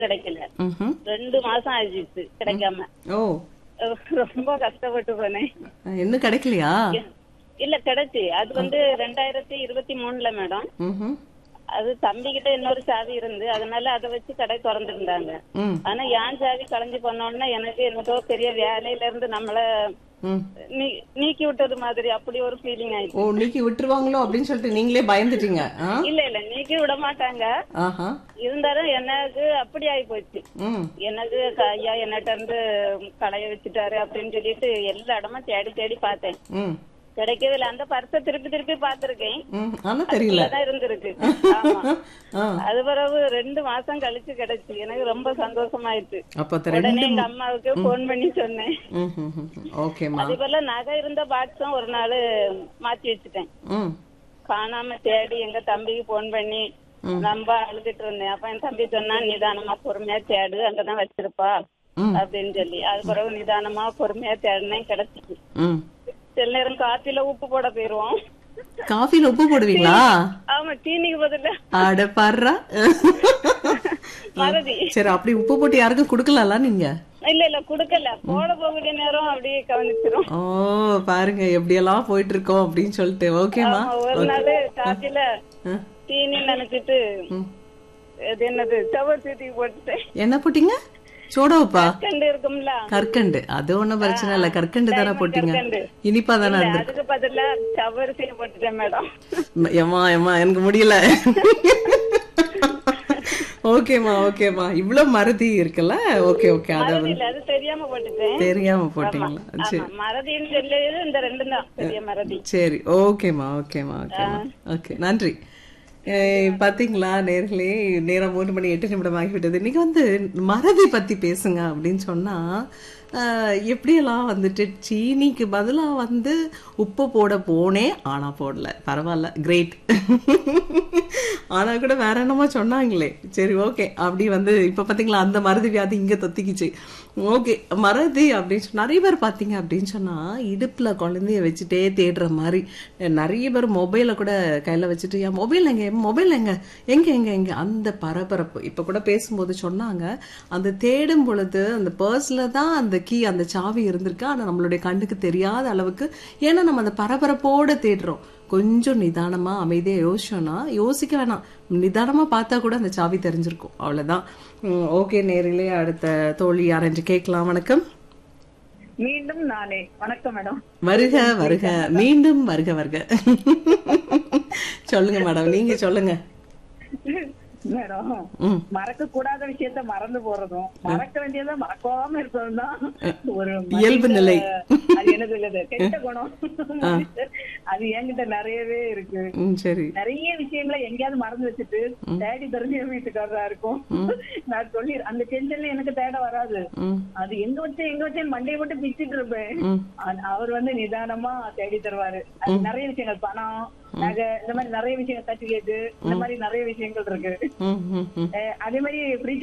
கிடைக்கல ம்ஹும். ரெண்டு மாசம் ஆயிடுச்சு கிடைக்காம ஓ ரொம்ப கஷ்டப்பட்டு போனேன் இன்னும் கிடைக்கலையா இல்ல கிடைச்சு அது வந்து ரெண்டாயிரத்தி இருபத்தி மூணுல மேடம் ம்ஹும். அது தம்பி கிட்ட இன்னொரு சாவி இருந்து அதனால அதை வச்சு கடை திறந்துருந்தாங்க ம் ஆனா என் சாவி களைஞ்சு பண்ணோம்னா எனக்கு என்னதோ பெரிய வேலையில இருந்து நம்மள ம் நீ- நீக்கி விட்டது மாதிரி அப்படி ஒரு ஃபீலிங் ஆயிடுச்சு ஓ நீக்கி விட்டுருவாங்களோ அப்படின்னு சொல்லிட்டு நீங்களே பயந்துட்டீங்க ஆ? இல்ல இல்ல நீக்கி விட மாட்டாங்க ஆஹா இருந்தாலும் எனக்கு அப்படி ஆகி போச்சு ம் எனக்கு க- ஐயா என்னட்ட இருந்து களைய வச்சுட்டாரு அப்படின்னு சொல்லிட்டு எல்லா இடமும் தேடி தேடி பார்த்தேன் ம் கிடைக்கவே இல்லை அந்த பர்ஸை திருப்பி திருப்பி பார்த்திருக்கேன் ம் ஆனா தெரியல தான் இருந்திருக்கு ஆமா ஆ அது பிறகு ரெண்டு மாசம் கழிச்சு கிடைச்சு எனக்கு ரொம்ப சந்தோஷமாயிடுச்சு அப்ப அந்த ரெண்டு உடனே எங்க அம்மாவுக்கு போன் பண்ணி சொன்னேன் ம் ம் ம். ஓகேம்மா அதே போல நகை இருந்த பாக்ஸும் ஒரு நாள் மாத்தி வச்சுட்டேன் ம் காணாம தேடி எங்க தம்பிக்கு போன் பண்ணி ரொம்ப அழுதுட்டு இருந்தேன் அப்ப என் தம்பி சொன்னா நிதானமா பொறுமையா தேடு அங்கதான் வச்சிருப்பா ம். அப்படின்னு சொல்லி அது பிறகு நிதானமா பொறுமையா தேடினேன் கிடைச்சிச்சு ம் சில நேரம் காஃபில உப்பு போட போயிருவோம் காஃபில உப்பு போடுவீங்களா ஆமா சீனிக்கு பதிலா அட பாடுறா மறதி சரி அப்படி உப்பு போட்டு யாருக்கும் கொடுக்கலாம்ல நீங்க இல்ல இல்ல குடுக்கல போட போகக்கூடிய நேரம் அப்படியே கவனிச்சிரும் ஓ பாருங்க எப்படியெல்லாம் போயிட்டு இருக்கோம் அப்படின்னு சொல்லிட்டு ஓகேமா ஆமா, ஒரு நாள் காஃபில ஆ. சீனி நினைச்சிட்டு ம். இது என்னது செவ்வல் சீட்டி போட்டுட்டேன் என்ன போட்டீங்க சோடா உப்பா கண்டு இருக்கும்ல கற்கண்டு அது ஒண்ணும் பிரச்சனை இல்ல கற்கண்டு தானே போட்டீங்க கற்கண்டு. இனிப்பா தானே இல்ல, இருந்திருக்கு அதுக்கு பதிலா செவ்வரிசி போட்டுட்டேன் மேடம் ஏமா ஏமா எனக்கு முடியல ஓகேமா ஓகேமா இவ்வளவு மறதி இருக்குல்ல ஓகே ஓகே அத மறதி இல்ல அது தெரியாம போட்டுட்டேன் தெரியாம போட்டீங்களா சரி ஆமா மறதின்னு சொல்லியது இந்த ரெண்டு தான் பெரிய மறதி சரி ஓகேம்மா ஓகேம்மா ஓகேம்மா ஓகே நன்றி ஏய், பாத்தீங்களா நேர்களே நேரம் மூணு மணி எட்டு நிமிடம் ஆகிவிட்டது இன்னைக்கு வந்து மறதி பத்தி பேசுங்க அப்படின்னு சொன்னா ஆஹ், எப்படியெல்லாம் வந்துட்டு சீனிக்கு பதிலா வந்து உப்பு போட போனேன் ஆனா போடல பரவாயில்ல கிரேட் ஆனா கூட வேற என்னமோ சொன்னாங்களே சரி ஓகே அப்படி வந்து இப்ப பாத்தீங்களா அந்த மறதி வியாதி இங்க தொத்திக்கிச்சு ஓகே மறதி அப்படின்னு சொன்னா நிறைய பேர் பாத்தீங்க அப்படின்னு சொன்னா இடுப்புல குழந்தைய வச்சுட்டே தேடுற மாதிரி நிறைய பேர் மொபைலை கூட கையில வச்சுட்டு என் மொபைல் எங்க என் மொபைல் எங்க எங்க எங்க எங்க அந்த பரபரப்பு இப்ப கூட பேசும்போது சொன்னாங்க அந்த தேடும் பொழுது அந்த பர்ஸ்ல தான் அந்த கீ அந்த சாவி இருந்திருக்கு ஆனா நம்மளுடைய கண்ணுக்கு தெரியாத அளவுக்கு ஏன்னா நம்ம அந்த பரபரப்போட தேடுறோம் கொஞ்சம் நிதானமா அமைதியா யோசிச்சோம்னா யோசிக்க வேணாம் நிதானமா பார்த்தா கூட அந்த சாவி தெரிஞ்சிருக்கும் அவ்வளவுதான் ஓகே நேரிலே அடுத்த தோழி யாரென்று கேட்கலாம் வணக்கம் மீண்டும் நானே வணக்கம் மேடம் வருக வருக மீண்டும் வருக வருக சொல்லுங்க மேடம் நீங்க சொல்லுங்க மேடம் ம் மறக்க கூடாத விஷயத்த மறந்து போறதும் மறக்க வேண்டியதை மறக்காம இருக்கிறதும் தான் ஒரு இயல்பு மனித- நிலை. அது என்ன சொல்லுது கெட்ட குணம் அது என்கிட்ட நிறையவே இருக்கு ம் சரி நிறைய விஷயங்களை எங்கேயாவது மறந்து வச்சுட்டு தேடி தெரிஞ்ச என் வீட்டுக்காரரா இருக்கும் நான் சொல்லி அந்த டென்ஷன்ல எனக்கு தேட வராது ம் அது எங்க வச்சு எங்க வச்சு மண்டையை போட்டு பிச்சுட்டு இருப்பேன் ம் ஆனா அவர் வந்து நிதானமா தேடி தருவாரு அது நிறைய விஷயங்கள் பணம் நகை இந்த மாதிரி நிறைய விஷயங்கள் சர்டிபிகேட் இந்த மாதிரி நிறைய விஷயங்கள் இருக்கு ம் ம் ம் அஹ் அதே மாதிரி ஃப்ரிட்ஜ்